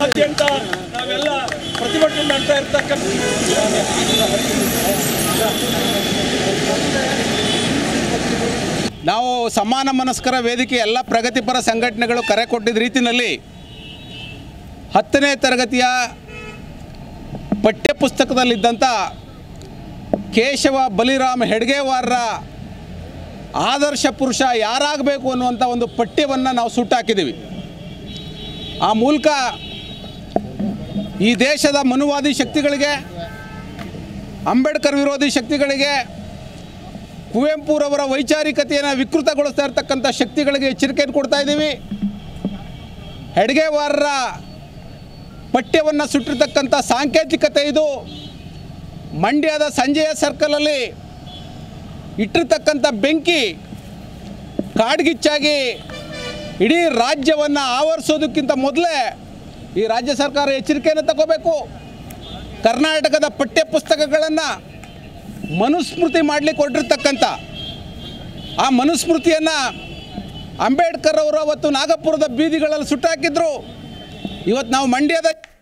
ರಾಜ್ಯಾದ್ಯಂತ ನಾವೆಲ್ಲ ಪ್ರತಿಭಟನೆ ಮಾಡ್ತಾ ಇರ್ತಕ್ಕಂಥ ನಾವು ಸಮಾನ ಮನಸ್ಕರ ವೇದಿಕೆ ಎಲ್ಲ ಪ್ರಗತಿಪರ ಸಂಘಟನೆಗಳು ಕರೆ ಕೊಟ್ಟಿದ್ದ ರೀತಿಯಲ್ಲಿ ಹತ್ತನೇ ತರಗತಿಯ ಪಠ್ಯಪುಸ್ತಕದಲ್ಲಿದ್ದಂಥ ಕೇಶವ ಬಲಿರಾಮ್ ಹೆಡ್ಗೇವಾರರ ಆದರ್ಶ ಪುರುಷ ಯಾರಾಗಬೇಕು ಅನ್ನುವಂಥ ಒಂದು ಪಠ್ಯವನ್ನು ನಾವು ಸುಟ್ಟಾಕಿದ್ದೀವಿ ಆ ಮೂಲಕ ಈ ದೇಶದ ಮನುವಾದಿ ಶಕ್ತಿಗಳಿಗೆ ಅಂಬೇಡ್ಕರ್ ವಿರೋಧಿ ಶಕ್ತಿಗಳಿಗೆ ಕುವೆಂಪುರವರ ವೈಚಾರಿಕತೆಯನ್ನು ವಿಕೃತಗೊಳಿಸ್ತಾ ಇರ್ತಕ್ಕಂಥ ಶಕ್ತಿಗಳಿಗೆ ಎಚ್ಚರಿಕೆಯನ್ನು ಕೊಡ್ತಾ ಇದ್ದೀವಿ ಹೆಡ್ಗೇವಾರರ ಪಠ್ಯವನ್ನು ಸುಟ್ಟಿರ್ತಕ್ಕಂಥ ಸಾಂಕೇತಿಕತೆ ಇದು ಮಂಡ್ಯದ ಸಂಜೆಯ ಸರ್ಕಲಲ್ಲಿ ಇಟ್ಟಿರ್ತಕ್ಕಂಥ ಬೆಂಕಿ ಕಾಡ್ಗಿಚ್ಚಾಗಿ ಇಡೀ ರಾಜ್ಯವನ್ನು ಆವರಿಸೋದಕ್ಕಿಂತ ಮೊದಲೇ ಈ ರಾಜ್ಯ ಸರ್ಕಾರ ಎಚ್ಚರಿಕೆಯನ್ನು ತಗೋಬೇಕು ಕರ್ನಾಟಕದ ಪಠ್ಯ ಪುಸ್ತಕಗಳನ್ನು ಮನುಸ್ಮೃತಿ ಮಾಡಲಿಕ್ಕೆ ಹೊರಟಿರ್ತಕ್ಕಂಥ ಆ ಮನುಸ್ಮೃತಿಯನ್ನು ಅಂಬೇಡ್ಕರ್ ಅವರು ಅವತ್ತು ನಾಗಪುರದ ಬೀದಿಗಳಲ್ಲಿ ಸುಟ್ಟಾಕಿದ್ರು ಇವತ್ತು ನಾವು ಮಂಡ್ಯದ